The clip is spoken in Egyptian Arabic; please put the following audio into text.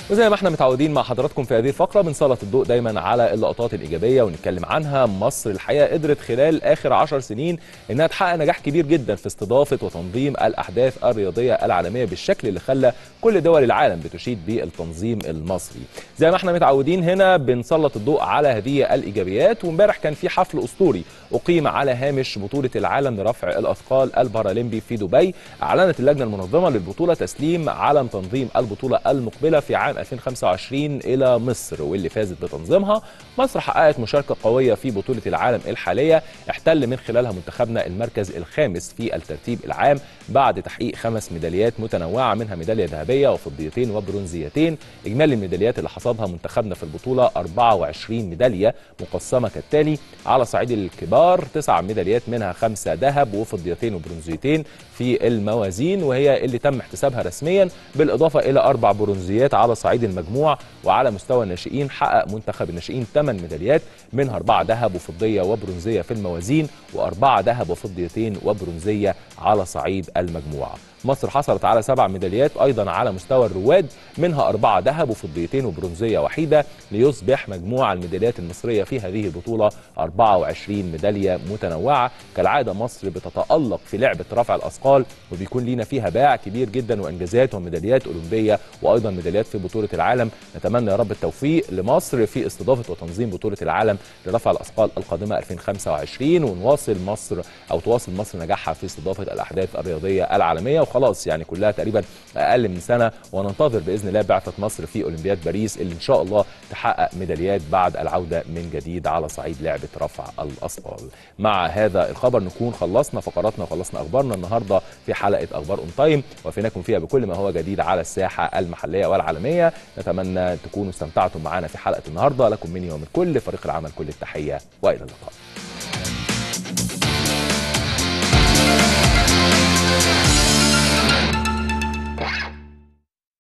وزي ما احنا متعودين مع حضراتكم في هذه الفقره بنسلط الضوء دايما على اللقطات الايجابيه ونتكلم عنها مصر الحقيقه قدرت خلال اخر عشر سنين انها تحقق نجاح كبير جدا في استضافه وتنظيم الاحداث الرياضيه العالميه بالشكل اللي خلى كل دول العالم بتشيد بالتنظيم المصري زي ما احنا متعودين هنا بنسلط الضوء على هذه الايجابيات وامبارح كان في حفل اسطوري اقيم على هامش بطوله العالم لرفع الاثقال البارالمبي في دبي اعلنت اللجنه المنظمه للبطوله تسليم علم تنظيم البطوله المقبله في عام 2025 الى مصر واللي فازت بتنظيمها مصر حققت مشاركه قويه في بطوله العالم الحاليه احتل من خلالها منتخبنا المركز الخامس في الترتيب العام بعد تحقيق خمس ميداليات متنوعه منها ميداليه ذهبيه وفضيتين وبرونزيتين اجمالي الميداليات اللي حصدها منتخبنا في البطوله 24 ميداليه مقسمه كالتالي على صعيد الكبار تسع ميداليات منها خمسه ذهب وفضيتين وبرونزيتين في الموازين وهي اللي تم احتسابها رسميا بالاضافه الى اربع برونزيات على صعيد المجموع وعلى مستوى الناشئين حقق منتخب الناشئين 8 ميداليات منها اربعه ذهب وفضيه وبرونزيه في الموازين واربعه ذهب وفضيتين وبرونزيه على صعيد المجموعه مصر حصلت على سبع ميداليات ايضا على مستوى الرواد منها اربعه ذهب وفضيتين وبرونزيه وحيده ليصبح مجموع الميداليات المصريه في هذه البطوله 24 ميداليه متنوعه كالعاده مصر بتتالق في لعبه رفع الاثقال وبيكون لينا فيها باع كبير جدا وانجازات وميداليات اولمبيه وايضا ميداليات في بطوله العالم نتمنى يا رب التوفيق لمصر في استضافه وتنظيم بطوله العالم لرفع الاثقال القادمه 2025 ونواصل مصر او تواصل مصر نجاحها في استضافه الاحداث الرياضيه العالميه وخلاص يعني كلها تقريبا اقل من سنه وننتظر باذن الله بعثه مصر في اولمبياد باريس اللي ان شاء الله تحقق ميداليات بعد العوده من جديد على صعيد لعبه رفع الاثقال. مع هذا الخبر نكون خلصنا فقراتنا وخلصنا اخبارنا النهارده في حلقه اخبار اون تايم وفيناكم فيها بكل ما هو جديد على الساحه المحليه والعالميه نتمنى تكونوا استمتعتم معنا في حلقه النهارده لكم مني ومن كل فريق العمل كل التحيه والى اللقاء.